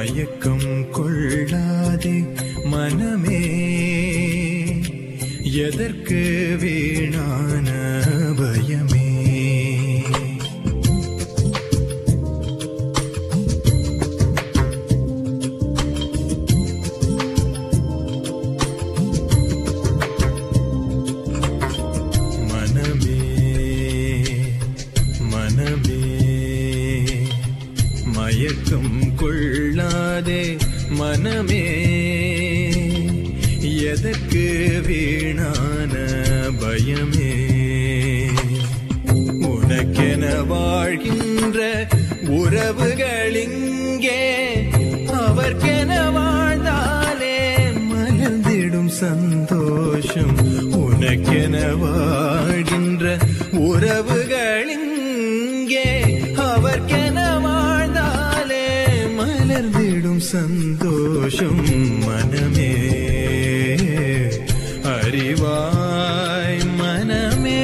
மயக்கம் கொள்ளாதே மனமே எதற்கு வீணான பயமே மனமே மனமே மயக்கம் கொள்ளாதே மனமே எதற்கு வீணான பயமே உனக்கென வாழ்கின்ற உறவுகளிங்கே அவர்க்கென வாழ்ந்தாலே மலர்ந்திடும் சந்தோஷம் உனக்கென வாழ்கின்ற உறவுகளிங்கே அவர்க்கென வாழ்ந்தாலே மலர்ந்திடும் சந்தோஷம் மனமே அறிவாய் மனமே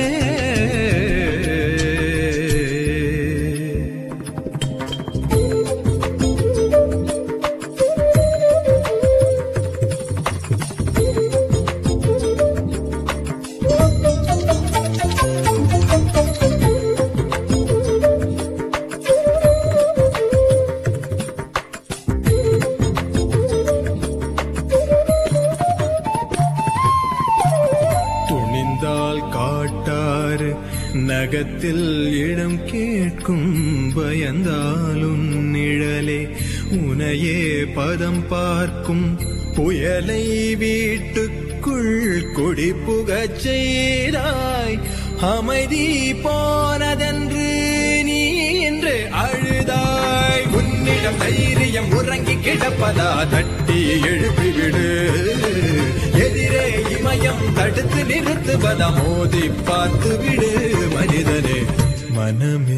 துணிந்தால் காட்டாறு நகத்தில் இடம் கேட்கும் பயந்தாலும் நிழலே உனையே பதம் பார்க்கும் புயலை வீட்டுக்குள் கொடி புகச் செய்தாய் அமைதி போனதென்று நீ இன்று அழுதாய் உன்னிடம் தைரியம் உறங்கி கிடப்பதா தட்டி எழுப்பிவிடு எதிரே இமயம் தடுத்து நிறுத்துவதா மோதி பார்த்து விடு மனிதனே மனமே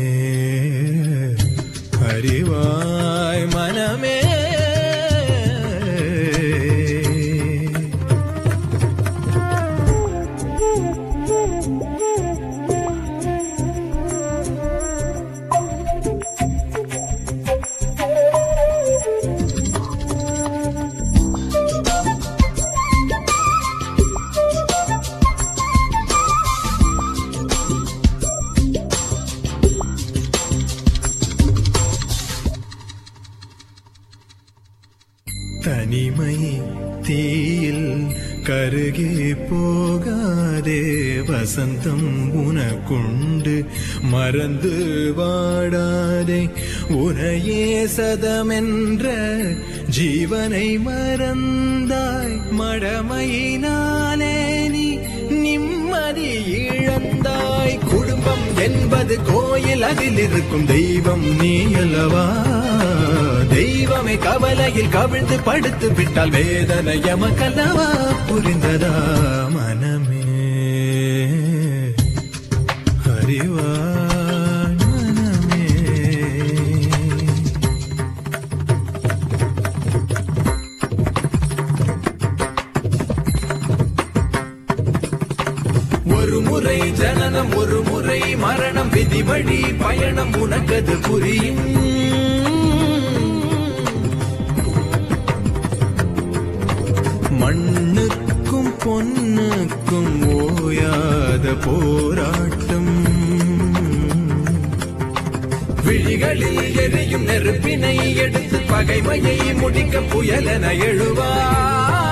அறிவாய் மனமே தனிமை தீயில் கருகி போகாதே வசந்தம் உனக்குண்டு மறந்து வாடாதே உனையே சதமென்ற ஜீவனை மறந்தாய் மடமையினாலே நீ நிம்மதி இழந்தாய் குடும்பம் என்பது கோயில் அதில் இருக்கும் தெய்வம் நீ அல்லவா தெய்வமே கவலையில் கவிழ்ந்து படுத்து விட்டால் வேதனை எமக்கல்லவா புரிந்ததா மனமே அறிவாய் மனமே ஒரு முறை ஜனனம் ஒரு முறை மரணம் விதி வழி பயணம் உனக்கது புரியும் மண்ணுக்கும் பொன்னுக்கும் ஓயாத போராட்டம் விழிகளில் எரியும் நெருப்பினை எடுத்து பகைமையை முடிக்க புயலென எழுவா